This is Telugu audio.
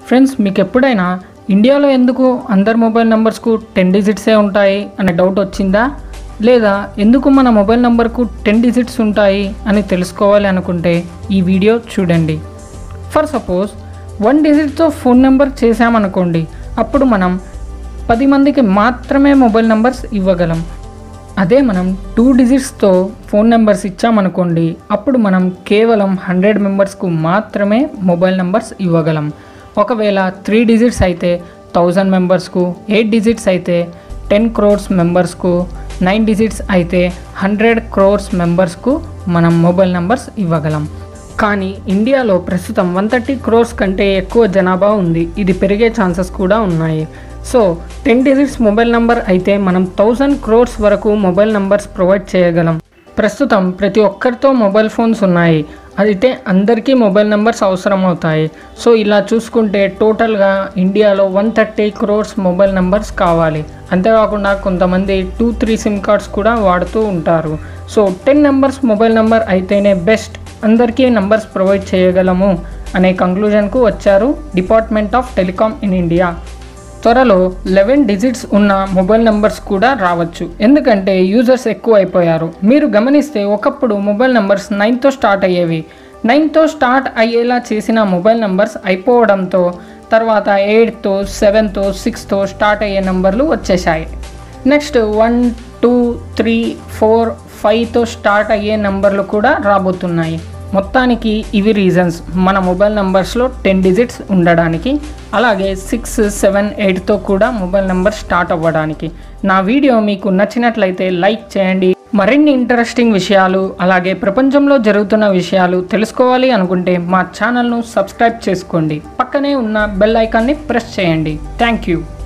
ఫ్రెండ్స్ మీకు ఎప్పుడైనా ఇండియాలో ఎందుకు అందరి మొబైల్ నెంబర్స్కు టెన్ డిజిట్సే ఉంటాయి అనే డౌట్ వచ్చిందా లేదా ఎందుకు మన మొబైల్ నెంబర్కు టెన్ డిజిట్స్ ఉంటాయి అని తెలుసుకోవాలి అనుకుంటే ఈ వీడియో చూడండి ఫర్ సపోజ్ వన్ డిజిట్తో ఫోన్ నెంబర్ చేసామనుకోండి అప్పుడు మనం పది మందికి మాత్రమే మొబైల్ నెంబర్స్ ఇవ్వగలం అదే మనం టూ డిజిట్స్తో ఫోన్ నెంబర్స్ ఇచ్చామనుకోండి అప్పుడు మనం కేవలం హండ్రెడ్ మెంబర్స్కు మాత్రమే మొబైల్ నెంబర్స్ ఇవ్వగలం ఒకవేళ త్రీ డిజిట్స్ అయితే థౌజండ్ మెంబర్స్కు ఎయిట్ డిజిట్స్ అయితే టెన్ క్రోర్స్ మెంబర్స్కు నైన్ డిజిట్స్ అయితే హండ్రెడ్ క్రోర్స్ మెంబర్స్కు మనం మొబైల్ నెంబర్స్ ఇవ్వగలం కానీ ఇండియాలో ప్రస్తుతం వన్ థర్టీ క్రోర్స్ కంటే ఎక్కువ జనాభా ఉంది ఇది పెరిగే ఛాన్సెస్ కూడా ఉన్నాయి so ten digits mobile number అయితే మనం థౌజండ్ క్రోర్స్ వరకు మొబైల్ నంబర్స్ ప్రొవైడ్ చేయగలం ప్రస్తుతం ప్రతి ఒక్కరితో మొబైల్ ఫోన్స్ ఉన్నాయి అయితే అందరికీ మొబైల్ నెంబర్స్ అవసరం అవుతాయి సో ఇలా చూసుకుంటే టోటల్గా ఇండియాలో one thirty crores mobile numbers కావాలి అంతేకాకుండా కొంతమంది టూ త్రీ సిమ్ కార్డ్స్ కూడా వాడుతూ ఉంటారు so ten numbers mobile number అయితేనే బెస్ట్ అందరికీ నెంబర్స్ ప్రొవైడ్ చేయగలము అనే కంక్లూజన్కు వచ్చారు department of telecom in India త్వరలో లెవెన్ డిజిట్స్ ఉన్న మొబైల్ నెంబర్స్ కూడా రావచ్చు ఎందుకంటే యూజర్స్ ఎక్కువ అయిపోయారు మీరు గమనిస్తే ఒకప్పుడు మొబైల్ నెంబర్స్ నైన్తో స్టార్ట్ అయ్యేవి నైన్తో స్టార్ట్ అయ్యేలా చేసిన మొబైల్ నెంబర్స్ అయిపోవడంతో తర్వాత ఎయిట్తో సెవెన్తో సిక్స్తో స్టార్ట్ అయ్యే నెంబర్లు వచ్చేసాయి next one two three four ఫైవ్తో స్టార్ట్ అయ్యే నెంబర్లు కూడా రాబోతున్నాయి మొత్తానికి ఇవి రీజన్స్ మన మొబైల్ నెంబర్స్లో టెన్ డిజిట్స్ ఉండడానికి అలాగే సిక్స్ సెవెన్ ఎయిట్తో కూడా మొబైల్ నెంబర్ స్టార్ట్ అవ్వడానికి నా వీడియో మీకు నచ్చినట్లయితే లైక్ చేయండి మరిన్ని ఇంట్రెస్టింగ్ విషయాలు అలాగే ప్రపంచంలో జరుగుతున్న విషయాలు తెలుసుకోవాలి అనుకుంటే మా ఛానల్ను సబ్స్క్రైబ్ చేసుకోండి పక్కనే ఉన్న బెల్ ఐకాన్ని ప్రెస్ చేయండి థ్యాంక్ యూ